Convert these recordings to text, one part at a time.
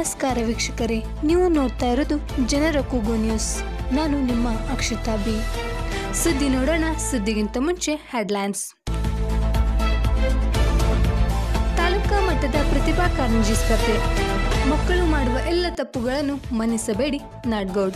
ನಮಸ್ಕಾರ ವೀಕ್ಷಕರೇ ನೀವು ನೋಡ್ತಾ ಇರೋದು ಜನರ ಕೂಗು ನ್ಯೂಸ್ ನಾನು ನಿಮ್ಮ ಅಕ್ಷತಾ ಬಿ ಸುದ್ದಿ ನೋಡೋಣ ಸುದ್ದಿಗಿಂತ ಮುಂಚೆ ಹೆಡ್ಲೈನ್ಸ್ ತಾಲೂಕಾ ಮಟ್ಟದ ಪ್ರತಿಭಾ ಕಾರಂಜಿ ಸ್ಪರ್ಧೆ ಮಕ್ಕಳು ಮಾಡುವ ಎಲ್ಲ ತಪ್ಪುಗಳನ್ನು ಮನ್ನಿಸಬೇಡಿ ನಾಡ್ಗೌಡ್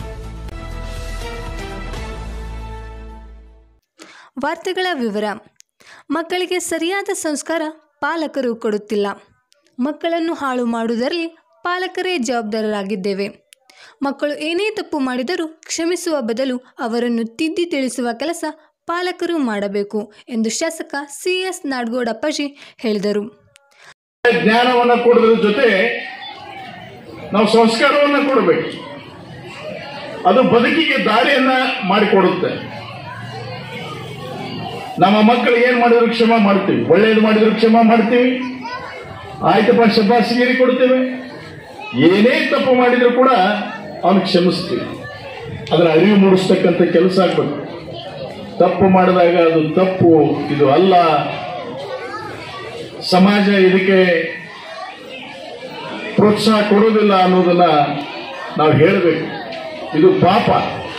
ವಾರ್ತೆಗಳ ವಿವರ ಮಕ್ಕಳಿಗೆ ಸರಿಯಾದ ಸಂಸ್ಕಾರ ಪಾಲಕರು ಕೊಡುತ್ತಿಲ್ಲ ಮಕ್ಕಳನ್ನು ಹಾಳು ಮಾಡುವುದರಲ್ಲಿ ಪಾಲಕರೇ ಜವಾಬ್ದಾರರಾಗಿದ್ದೇವೆ ಮಕ್ಕಳು ಏನೇ ತಪ್ಪು ಮಾಡಿದರೂ ಕ್ಷಮಿಸುವ ಬದಲು ಅವರನ್ನು ತಿದ್ದಿ ತಿಳಿಸುವ ಕೆಲಸ ಪಾಲಕರು ಮಾಡಬೇಕು ಎಂದು ಶಾಸಕ ಸಿ ಎಸ್ ನಾಡಗೌಡಪ್ಪಾಜಿ ಹೇಳಿದರು ಜ್ಞಾನವನ್ನ ಕೊಡೋದ್ರ ಜೊತೆ ನಾವು ಸಂಸ್ಕಾರವನ್ನ ಕೊಡಬೇಕು ಅದು ಬದುಕಿಗೆ ದಾರಿಯನ್ನ ಮಾಡಿಕೊಡುತ್ತೆ ನಮ್ಮ ಮಕ್ಕಳು ಏನ್ ಮಾಡಿದ್ರು ಕ್ಷಮ ಮಾಡ್ತೀವಿ ಒಳ್ಳೇದು ಮಾಡಿದ್ರು ಕ್ಷಮ ಮಾಡ್ತೀವಿ ಆಯ್ತಪ್ಪ ಶಬಾಸಿಗಿರಿ ಕೊಡ್ತೇವೆ ಏನೇ ತಪ್ಪು ಮಾಡಿದ್ರು ಕೂಡ ಅವನು ಕ್ಷಮಿಸ್ತೀವಿ ಅದರ ಅರಿವು ಮೂಡಿಸ್ತಕ್ಕಂಥ ಕೆಲಸ ಆಗ್ಬೇಕು ತಪ್ಪು ಮಾಡಿದಾಗ ಅದು ತಪ್ಪು ಇದು ಅಲ್ಲ ಸಮಾಜ ಇದಕ್ಕೆ ಪ್ರೋತ್ಸಾಹ ಕೊಡೋದಿಲ್ಲ ಅನ್ನೋದನ್ನ ನಾವು ಹೇಳಬೇಕು ಇದು ಪಾಪ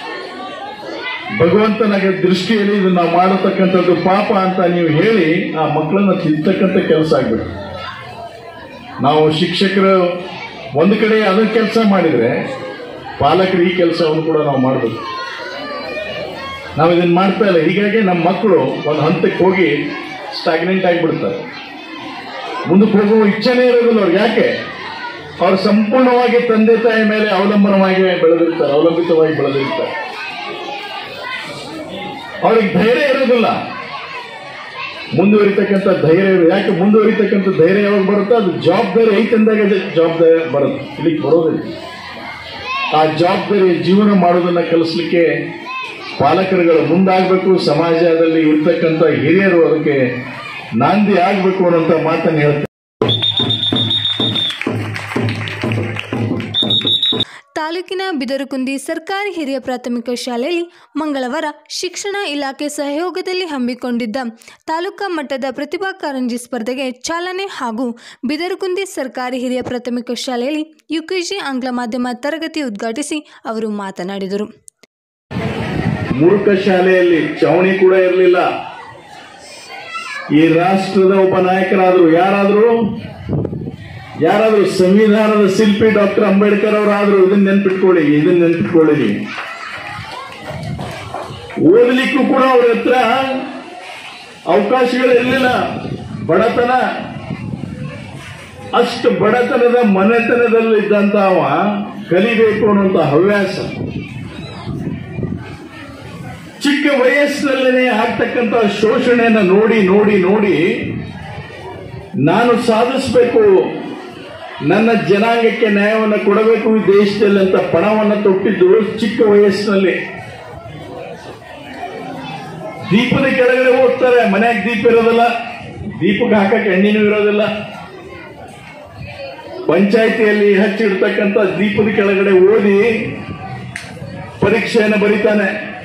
ಭಗವಂತನ ದೃಷ್ಟಿಯಲ್ಲಿ ಇದು ನಾವು ಮಾಡತಕ್ಕಂಥದ್ದು ಪಾಪ ಅಂತ ನೀವು ಹೇಳಿ ಆ ಮಕ್ಕಳನ್ನ ತಿದ್ದತಕ್ಕಂಥ ಕೆಲಸ ಆಗ್ಬೇಕು ನಾವು ಶಿಕ್ಷಕರು ಒಂದು ಕಡೆ ಅದರ ಕೆಲಸ ಮಾಡಿದ್ರೆ ಪಾಲಕರು ಈ ಕೆಲಸವನ್ನು ಕೂಡ ನಾವು ಮಾಡಬೇಕು ನಾವು ಇದನ್ನ ಮಾಡ್ತಾ ಇಲ್ಲ ಹೀಗಾಗಿ ನಮ್ಮ ಮಕ್ಕಳು ಒಂದು ಹಂತಕ್ಕೆ ಹೋಗಿ ಸ್ಟಾಗ್ನೆಂಟ್ ಆಗಿಬಿಡ್ತಾರೆ ಮುಂದಕ್ಕೆ ಹೋಗುವ ಇಚ್ಛೆನೇ ಇರೋದಿಲ್ಲ ಅವ್ರಿಗೆ ಯಾಕೆ ಅವ್ರು ಸಂಪೂರ್ಣವಾಗಿ ತಂದೆ ತಾಯಿ ಮೇಲೆ ಅವಲಂಬನವಾಗಿ ಬೆಳೆದಿರ್ತಾರೆ ಅವಲಂಬಿತವಾಗಿ ಬೆಳೆದಿರ್ತಾರೆ ಅವ್ರಿಗೆ ಧೈರ್ಯ ಇರೋದಿಲ್ಲ ಮುಂದುವರಿತಕ್ಕಂಥ ಧೈರ್ಯ ಇರೋದು. ಯಾಕೆ ಮುಂದುವರಿತಕ್ಕಂಥ ಧೈರ್ಯ ಯಾವಾಗ ಬರುತ್ತೋ ಅದು ಜವಾಬ್ದಾರಿ ಐತಂದಾಗ ಅದು ಜವಾಬ್ದಾರಿ ಬರುತ್ತೆ ಇಲ್ಲಿಗೆ ಬರೋದಿಲ್ಲ ಆ ಜವಾಬ್ದಾರಿ ಜೀವನ ಮಾಡೋದನ್ನ ಕಲಿಸ್ಲಿಕ್ಕೆ ಪಾಲಕರುಗಳು ಮುಂದಾಗಬೇಕು ಸಮಾಜದಲ್ಲಿ ಇರ್ತಕ್ಕಂಥ ಹಿರಿಯರು ಅದಕ್ಕೆ ನಾಂದಿ ಆಗಬೇಕು ಅನ್ನೋಂಥ ಮಾತನ್ನು ಹೇಳ್ತಾರೆ ತಾಲೂಕಿನ ಬಿದರಕುಂದಿ ಸರ್ಕಾರಿ ಹಿರಿಯ ಪ್ರಾಥಮಿಕ ಶಾಲೆಯಲ್ಲಿ ಮಂಗಳವಾರ ಶಿಕ್ಷಣ ಇಲಾಖೆ ಸಹಯೋಗದಲ್ಲಿ ಹಮ್ಮಿಕೊಂಡಿದ್ದ ತಾಲೂಕಾ ಮಟ್ಟದ ಪ್ರತಿಭಾ ಕಾರಂಜಿ ಸ್ಪರ್ಧೆಗೆ ಚಾಲನೆ ಹಾಗೂ ಬಿದರಕುಂದಿ ಸರ್ಕಾರಿ ಹಿರಿಯ ಪ್ರಾಥಮಿಕ ಶಾಲೆಯಲ್ಲಿ ಯುಕೆಜಿ ಆಂಗ್ಲ ಮಾಧ್ಯಮ ತರಗತಿ ಉದ್ಘಾಟಿಸಿ ಅವರು ಮಾತನಾಡಿದರು ಮೂರ್ಖ ಶಾಲೆಯಲ್ಲಿ ಚವಣಿ ಕೂಡ ಇರಲಿಲ್ಲ ಈ ರಾಷ್ಟ್ರದ ಒಬ್ಬ ನಾಯಕರಾದ್ರು ಯಾರಾದ್ರು ಯಾರಾದ್ರೂ ಸಂವಿಧಾನದ ಶಿಲ್ಪಿ ಡಾಕ್ಟರ್ ಅಂಬೇಡ್ಕರ್ ಅವರಾದ್ರು ಇದನ್ನ ನೆನ್ಪಿಟ್ಕೊಳ್ಳಿ ಇದನ್ನ ನೆನ್ಪಿಟ್ಕೊಳ್ಳಿ ನೀವು ಓದಲಿಕ್ಕೂ ಕೂಡ ಅವ್ರ ಹತ್ರ ಅವಕಾಶಗಳು ಇರಲಿಲ್ಲ ಬಡತನ ಅಷ್ಟು ಬಡತನದ ಮನೆತನದಲ್ಲಿದ್ದಂತ ಅವ ಕಲಿಬೇಕು ಅನ್ನುವಂತ ಹವ್ಯಾಸ ಚಿಕ್ಕ ವಯಸ್ಸಿನಲ್ಲೇ ಆಗ್ತಕ್ಕಂಥ ಶೋಷಣೆಯನ್ನ ನೋಡಿ ನೋಡಿ ನೋಡಿ ನಾನು ಸಾಧಿಸಬೇಕು ನನ್ನ ಜನಾಂಗಕ್ಕೆ ನ್ಯಾಯವನ್ನು ಕೊಡಬೇಕು ಈ ದೇಶದಲ್ಲಿ ಅಂತ ಪಣವನ್ನು ತೊಟ್ಟಿದ್ದು ಚಿಕ್ಕ ವಯಸ್ಸಿನಲ್ಲಿ ದೀಪದ ಕೆಳಗಡೆ ಓದ್ತಾರೆ ಮನ್ಯಾಗ ದೀಪ ಇರೋದಿಲ್ಲ ದೀಪಕ್ಕೆ ಹಾಕಕ್ಕೆ ಎಣ್ಣಿನೂ ಇರೋದಿಲ್ಲ ಪಂಚಾಯಿತಿಯಲ್ಲಿ ಹಚ್ಚಿಡ್ತಕ್ಕಂಥ ದೀಪದ ಕೆಳಗಡೆ ಓದಿ ಪರೀಕ್ಷೆಯನ್ನು ಬರೀತಾನೆ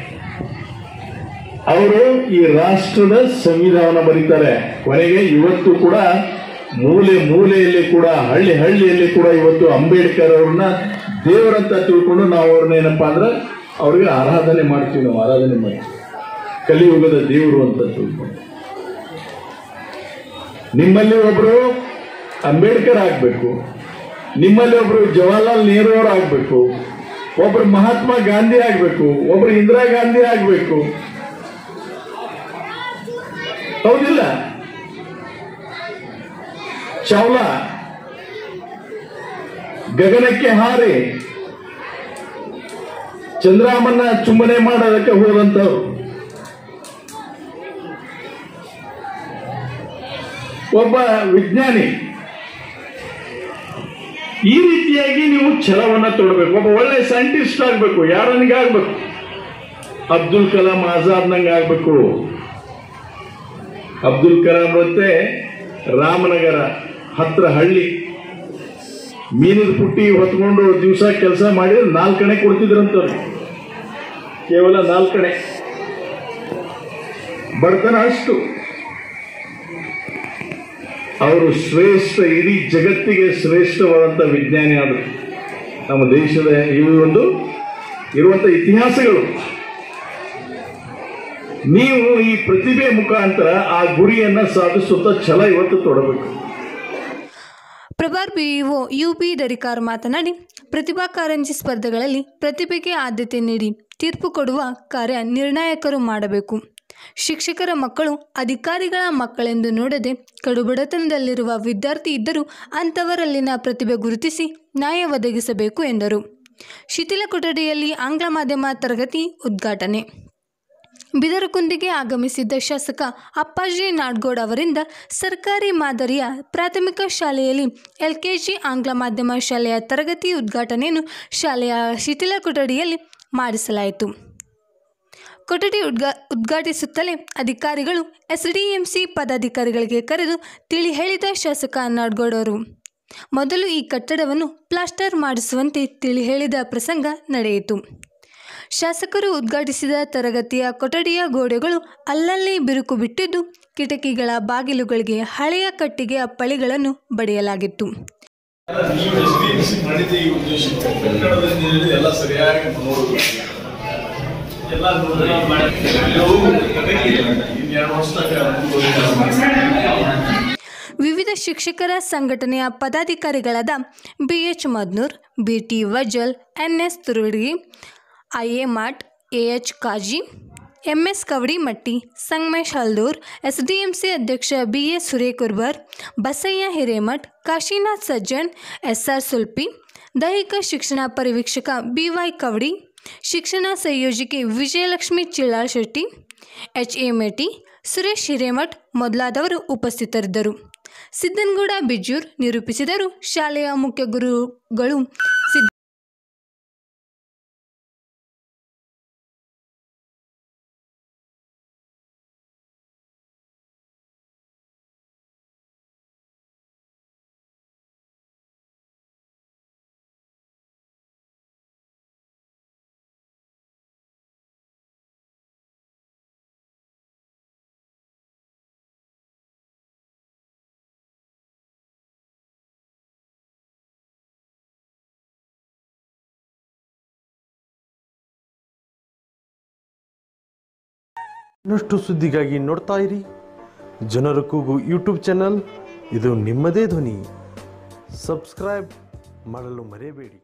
ಅವರು ಈ ರಾಷ್ಟ್ರದ ಸಂವಿಧಾನ ಬರೀತಾರೆ ಕೊನೆಗೆ ಇವತ್ತು ಕೂಡ ಮೂಲೆ ಮೂಲೆಯಲ್ಲಿ ಕೂಡ ಹಳ್ಳಿ ಹಳ್ಳಿಯಲ್ಲಿ ಕೂಡ ಇವತ್ತು ಅಂಬೇಡ್ಕರ್ ಅವ್ರನ್ನ ದೇವರಂತ ತಿಳ್ಕೊಂಡು ನಾವು ಅವ್ರನ್ನ ಏನಪ್ಪಾ ಅಂದ್ರೆ ಅವ್ರಿಗೆ ಆರಾಧನೆ ಮಾಡ್ತೀವಿ ನಾವು ಆರಾಧನೆ ಮಾಡ್ತೀವಿ ಕಲಿಯುಗದ ದೇವರು ಅಂತ ತಿಳ್ಕೊಂಡು ನಿಮ್ಮಲ್ಲಿ ಒಬ್ರು ಅಂಬೇಡ್ಕರ್ ಆಗ್ಬೇಕು ನಿಮ್ಮಲ್ಲಿ ಒಬ್ರು ಜವಾಹರ್ಲಾಲ್ ನೆಹರು ಅವರು ಆಗ್ಬೇಕು ಒಬ್ರು ಮಹಾತ್ಮ ಗಾಂಧಿ ಆಗ್ಬೇಕು ಒಬ್ರು ಇಂದಿರಾ ಗಾಂಧಿ ಆಗ್ಬೇಕು ಹೌದಿಲ್ಲ ಚಾವ್ಲಾ ಗಗನಕ್ಕೆ ಹಾರಿ ಚಂದ್ರಾಮನ್ನ ಚುಂಬನೆ ಮಾಡೋದಕ್ಕೆ ಹೋದಂತವ್ರು ಒಬ್ಬ ವಿಜ್ಞಾನಿ ಈ ರೀತಿಯಾಗಿ ನೀವು ಛಲವನ್ನ ತೊಡಬೇಕು ಒಬ್ಬ ಒಳ್ಳೆ ಸೈಂಟಿಸ್ಟ್ ಆಗ್ಬೇಕು ಯಾರನಿಗೆ ಆಗ್ಬೇಕು ಅಬ್ದುಲ್ ಕಲಾಂ ಆಜಾದ್ನಂಗೆ ಆಗ್ಬೇಕು ಅಬ್ದುಲ್ ಕಲಾಂ ಮತ್ತೆ ರಾಮನಗರ ಹತ್ರ ಹಳ್ಳಿ ಮೀನಿನ ಪುಟ್ಟಿ ಹೊತ್ಕೊಂಡು ದಿವಸ ಕೆಲಸ ಮಾಡಿದ್ರೆ ನಾಲ್ಕಣೆ ಕೊಡ್ತಿದ್ರಂತವ್ರು ಕೇವಲ ನಾಲ್ಕಣೆ ಬಡತನ ಅಷ್ಟು ಅವರು ಶ್ರೇಷ್ಠ ಇಡೀ ಜಗತ್ತಿಗೆ ಶ್ರೇಷ್ಠವಾದಂಥ ವಿಜ್ಞಾನಿ ಆದರು ನಮ್ಮ ದೇಶದ ಇವು ಒಂದು ಇರುವಂಥ ಇತಿಹಾಸಗಳು ನೀವು ಈ ಪ್ರತಿಭೆ ಮುಖಾಂತರ ಆ ಗುರಿಯನ್ನ ಸಾಧಿಸುತ್ತ ಛಲ ಇವತ್ತು ತೊಡಬೇಕು ಪ್ರಭಾರ್ ಬಿಇಒ ಯು ಬಿ ದರಿಕಾರ್ ಮಾತನಾಡಿ ಪ್ರತಿಭಾ ಕಾರಂಜಿ ಸ್ಪರ್ಧೆಗಳಲ್ಲಿ ಪ್ರತಿಭೆಗೆ ಆದ್ಯತೆ ನೀಡಿ ತೀರ್ಪು ಕೊಡುವ ಕಾರ್ಯ ನಿರ್ಣಾಯಕರು ಮಾಡಬೇಕು ಶಿಕ್ಷಕರ ಮಕ್ಕಳು ಅಧಿಕಾರಿಗಳ ಮಕ್ಕಳೆಂದು ನೋಡದೆ ಕಡುಬಡತನದಲ್ಲಿರುವ ವಿದ್ಯಾರ್ಥಿ ಇದ್ದರೂ ಅಂಥವರಲ್ಲಿನ ಪ್ರತಿಭೆ ಗುರುತಿಸಿ ನ್ಯಾಯ ಒದಗಿಸಬೇಕು ಎಂದರು ಶಿಥಿಲ ಕೊಠಡಿಯಲ್ಲಿ ಆಂಗ್ಲ ಮಾಧ್ಯಮ ತರಗತಿ ಉದ್ಘಾಟನೆ ಬಿದರಕುಂದಿಗೆ ಆಗಮಿಸಿದ್ದ ಶಾಸಕ ಅಪ್ಪಾಜಿ ನಾಡ್ಗೋಡ್ ಅವರಿಂದ ಸರ್ಕಾರಿ ಮಾದರಿಯ ಪ್ರಾಥಮಿಕ ಶಾಲೆಯಲ್ಲಿ ಎಲ್ಕೆಜಿ ಆಂಗ್ಲ ಮಾಧ್ಯಮ ಶಾಲೆಯ ತರಗತಿ ಉದ್ಘಾಟನೆಯನ್ನು ಶಾಲೆಯ ಶಿಥಿಲ ಕೊಠಡಿಯಲ್ಲಿ ಮಾಡಿಸಲಾಯಿತು ಕೊಠಡಿ ಉದ್ಘಾ ಉದ್ಘಾಟಿಸುತ್ತಲೇ ಅಧಿಕಾರಿಗಳು ಎಸ್ಡಿಎಂಸಿ ಪದಾಧಿಕಾರಿಗಳಿಗೆ ಕರೆದು ತಿಳಿ ಹೇಳಿದ ಶಾಸಕ ನಾಡ್ಗೋಡ್ ಅವರು ಮೊದಲು ಈ ಕಟ್ಟಡವನ್ನು ಪ್ಲಾಸ್ಟರ್ ಮಾಡಿಸುವಂತೆ ತಿಳಿ ಹೇಳಿದ ಪ್ರಸಂಗ ನಡೆಯಿತು ಶಾಸಕರು ಉದ್ಘಾಟಿಸಿದ ತರಗತಿಯ ಕೊಠಡಿಯ ಗೋಡೆಗಳು ಅಲ್ಲಲ್ಲಿ ಬಿರುಕು ಬಿಟ್ಟಿದ್ದು ಕಿಟಕಿಗಳ ಬಾಗಿಲುಗಳಿಗೆ ಹಳೆಯ ಕಟ್ಟಿಗೆಯ ಪಳಿಗಳನ್ನು ಬಡಿಯಲಾಗಿತ್ತು ನೀವು ಎಸ್ಡಿಎಂಸಿ ಮಾಡಿದ ಈ ಉದ್ದೇಶಕ್ಕೆ ಕನ್ನಡದ ನೀರಲ್ಲಿ ಎಲ್ಲ ಸರಿಯಾಗಿ ನೋಡಬೇಕು ಎಲ್ಲ ನೋಡಿ ಎಲ್ಲವೂ ಇನ್ನೆರಡು ವರ್ಷದಾಗ ಮುಂದುವರಿತಾರೆ. ವಿವಿಧ ಶಿಕ್ಷಕರ ಸಂಘಟನೆಯ ಪದಾಧಿಕಾರಿಗಳಾದ B H Madnur B T Wajal N S Turudi I A Mat A H Kaji M S Kavadimatti Sangamesh Haldur S D M C ಅಧ್ಯಕ್ಷ B A Surekurbar Basayya Hiremath Kashinath Sajjan S R Sulpi ದೈಹಿಕ ಶಿಕ್ಷಣ ಪರಿವೀಕ್ಷಕ ಬಿ ವೈ ಕವಡಿ ಶಿಕ್ಷಣ ಸಂಯೋಜಕಿ ವಿಜಯಲಕ್ಷ್ಮಿ ಚಿಳ್ಳಾಳ್ ಶೆಟ್ಟಿ ಎಚ್ ಎ ಮೇಟಿ ಸುರೇಶ್ ಹಿರೇಮಠ್ ಮೊದಲಾದವರು ಉಪಸ್ಥಿತರಿದ್ದರು ಸಿದ್ದನಗೌಡ ಬಿಜ್ಜೂರ್ ನಿರೂಪಿಸಿದರು ಶಾಲೆಯ ಮುಖ್ಯ ಗುರುಗಳು ಸಿದ್ದ ಇನ್ನಷ್ಟು ಸುದ್ದಿಗಾಗಿ ನೋಡ್ತಾ ಇರಿ ಜನರ ಕೂಗು ಯೂಟ್ಯೂಬ್ ಚಾನಲ್ ಇದು ನಿಮ್ಮದೇ ಧ್ವನಿ ಸಬ್ಸ್ಕ್ರೈಬ್ ಮಾಡಲು ಮರೆಯಬೇಡಿ